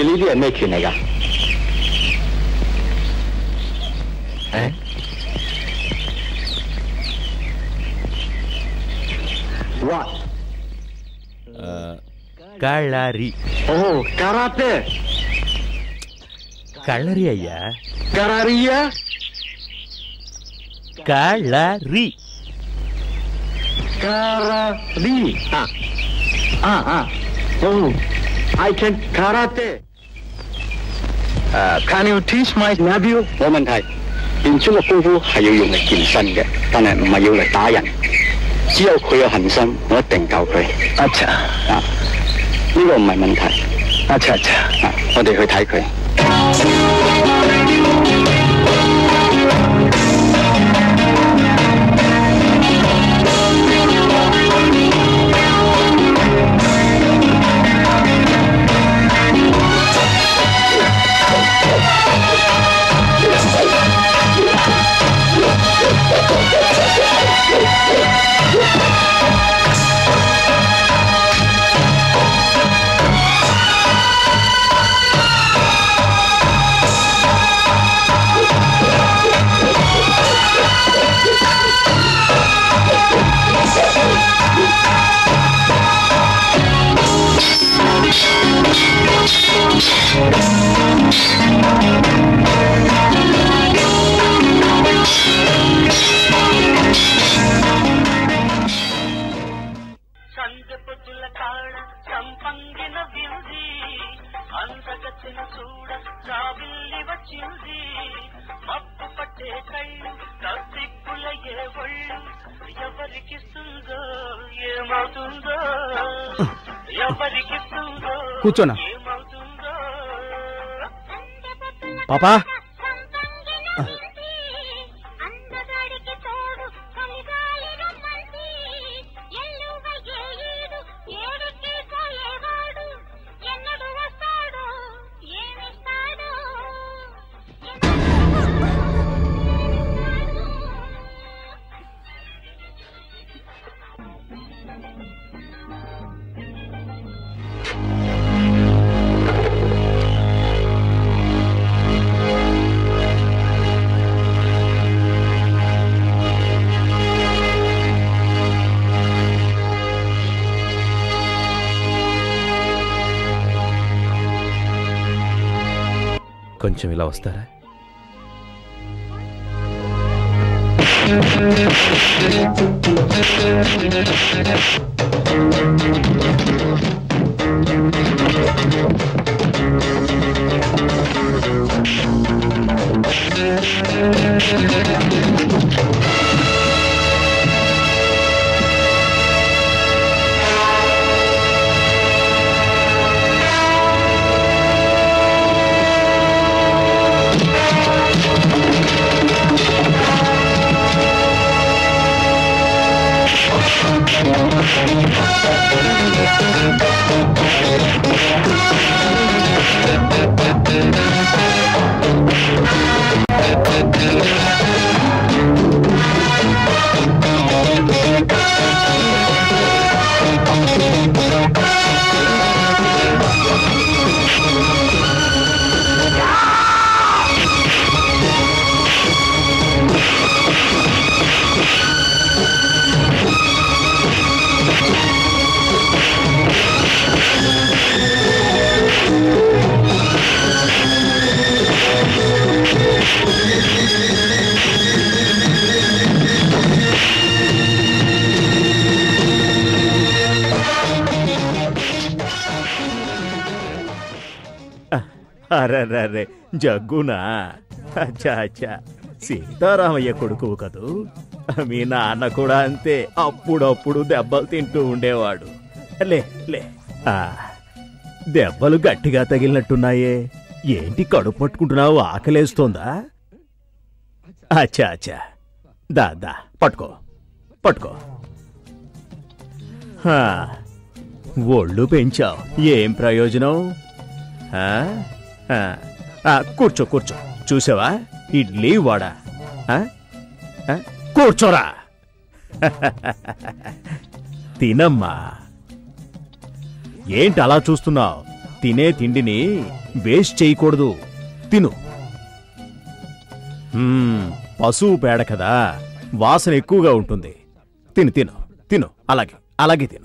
呢啲係咩拳嚟㗎？誒？What？ కళ్ళరి ఓ karate కళ్ళరి అయ్యా కరారియా కళ్ళరి కరారీ ఆ ఆ ఓ I can karate. Uh, can you teach my nephew? 冇問題。練中嘅功夫係要用嚟健身嘅，但係唔係要嚟打人。只有佢有恒心，我一定教佢。阿茶啊，呢個唔係問題。阿茶茶啊，我哋去睇佢。 సందపొద్దుల కాడ సంపంగిన వింది అందగతిన చూడ రావిల్లి వచ్చింది మబ్బు పట్టే కళ్ళు కసిప్పుల ఏ ఒళ్ళు ఎవరికిస్తుందో ఏమవుతుందో ఎవరికిస్తుందో కూర్చోనా? ఏమవుతుందో పాపా అందగాడికి తోడు కలిగాలి రమ్మంది ఎల్లువ ఏ ఈడు ఏడుకి పోయేవాడు ఎన్నడు వస్తాడు ఏమిస్తాడు కొంచెం ఇలా వస్తారా అరే జగ్గునా అచ్చా అచ్చా సీతారామయ్య కొడుకు కదూ మీ నాన్న కూడా అంతే అప్పుడప్పుడు దెబ్బలు తింటూ ఉండేవాడు లే లే ఆ, దెబ్బలు గట్టిగా తగిలినట్టున్నాయే ఏంటి కడుపు పట్టుకుంటున్నావు ఆకలేస్తోందా అచ్చా అచ్చా దా దా పట్టుకో పట్టుకో హా, ఒళ్ళు పెంచావు ఏం ప్రయోజనం ఆ? ఆ, ఆ, కూర్చో కూర్చో చూసావా ఇడ్లీ వడ ఆ? ఆ, కూర్చోరా తినమ్మా ఏంటి అలా చూస్తున్నావు తినే తిండిని వేస్ట్ చేయకూడదు తిను మ్మ్, పశువు పేడ కదా వాసన ఎక్కువగా ఉంటుంది తిను తిను తిను అలాగే అలాగే తిను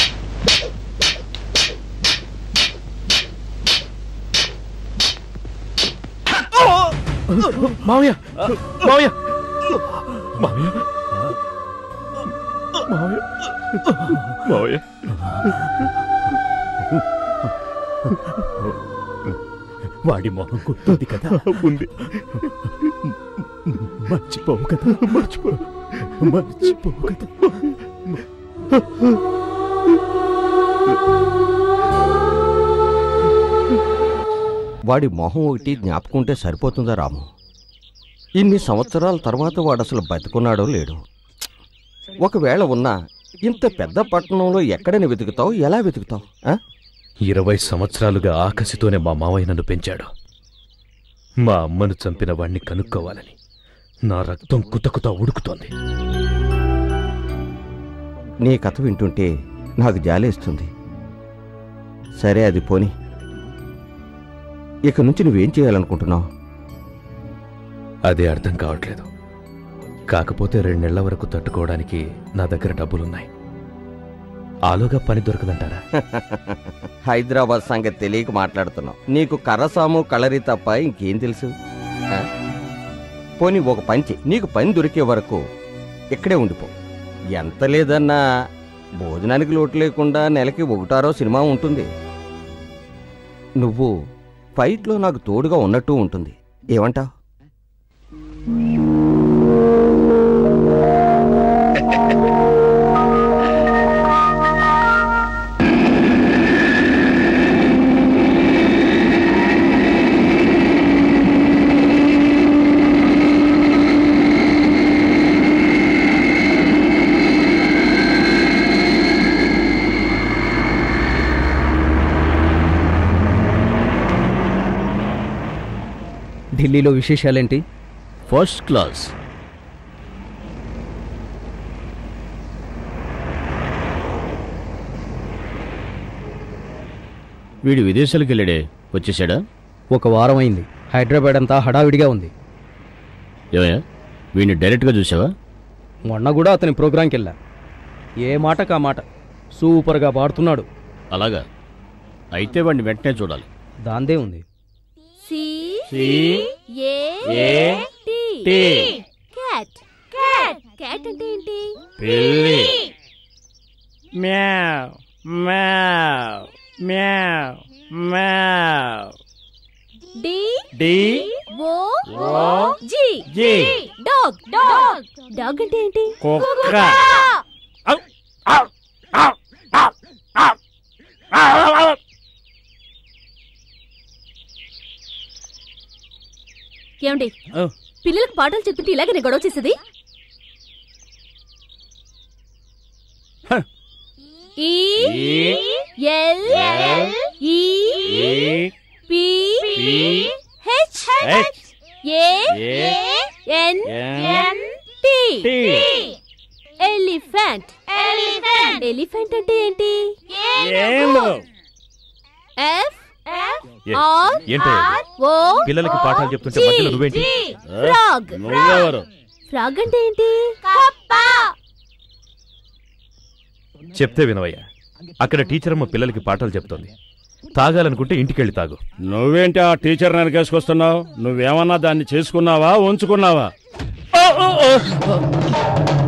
మావయ్య మావయ్య మావయ్య మావయ్య మావయ్య వాడి మొహం గుర్తుంది కదా ఉంది మర్చిపోవు కదా మర్చిపో మర్చిపోవు కదా వాడి మొహం ఒకటి జ్ఞాపకుంటే సరిపోతుందా రాము ఇన్ని సంవత్సరాల తర్వాత వాడు అసలు బతుకున్నాడో లేడు ఒకవేళ ఉన్నా ఇంత పెద్ద పట్టణంలో ఎక్కడని వెతుకుతావు ఎలా వెతుకుతావు ఆ? ఇరవై సంవత్సరాలుగా ఆకసితోనే మా మావయ్య నన్ను పెంచాడు మా అమ్మను చంపిన వాణ్ణి కనుక్కోవాలని నా రక్తం కుతకుత ఉడుకుతోంది నీ కథ వింటుంటే నాకు జాలేస్తుంది సరే అది పోని ఇక నుంచి నువ్వేం చేయాలనుకుంటున్నావు అదే అర్థం కావట్లేదు కాకపోతే రెండేళ్ల వరకు తట్టుకోవడానికి నా దగ్గర డబ్బులున్నాయి ఆలోగా పని దొరకదంటారా హైదరాబాద్ సంగతి తెలియక మాట్లాడుతున్నావు నీకు కర్రసాము కలరి తప్ప ఇంకేం తెలుసు ఆ? పోనీ ఒక పంచి నీకు పని దొరికే వరకు ఇక్కడే ఉండిపో ఎంత లేదన్నా భోజనానికి లోటు లేకుండా నెలకి ఒకటారో సినిమా ఉంటుంది నువ్వు ఫైట్లో నాకు తోడుగా ఉన్నట్టు ఉంటుంది ఏమంటావ్ ఢిల్లీలో విశేషాలేంటి ఫస్ట్ క్లాస్ వీడు విదేశాలకు వెళ్ళాడే వచ్చేసాడా ఒక వారం అయింది హైదరాబాద్ అంతా హడావిడిగా ఉంది ఏమయ్యా వీడిని డైరెక్ట్గా చూసావా మొన్న కూడా అతని ప్రోగ్రాంకి వెళ్ళా ఏ మాటకు ఆ మాట సూపర్గా పాడుతున్నాడు అలాగా అయితే వాడిని వెంటనే చూడాలి దాందే ఉంది C C A A T T cat cat cat అంటే ఏంటి పిల్లి meow meow meow meow D D O O G G dog dog dog అంటే ఏంటి కుక్క ఏమండి పిల్లలకు పాటలు చెప్తుంటే ఇలాగనే గొడవ చేసేది E L E P H H A A N N T T elephant elephant elephant అంటే ఏంటి ఏమో ఎఫ్ ఏ- ఆర్ ఏంటి ఓ పిల్లలకి పాఠాలు చెప్తుంటే మధ్యలో నువ్వేంటి ఫ్రాగ్ నువ్వెవరు ఫ్రాగ్ అంటే ఏంటి కప్ప చెప్తే వినవయ్యా అక్కడ టీచర్ అమ్మ పిల్లలకి పాఠాలు చెప్తోంది తాగాలనుకుంటే ఇంటికెళ్ళి తాగు నువ్వేంటి ఆ టీచర్ వెనకేసుకొస్తున్నావు నువ్వేమన్నా దాన్ని చేసుకున్నావా ఉంచుకున్నావా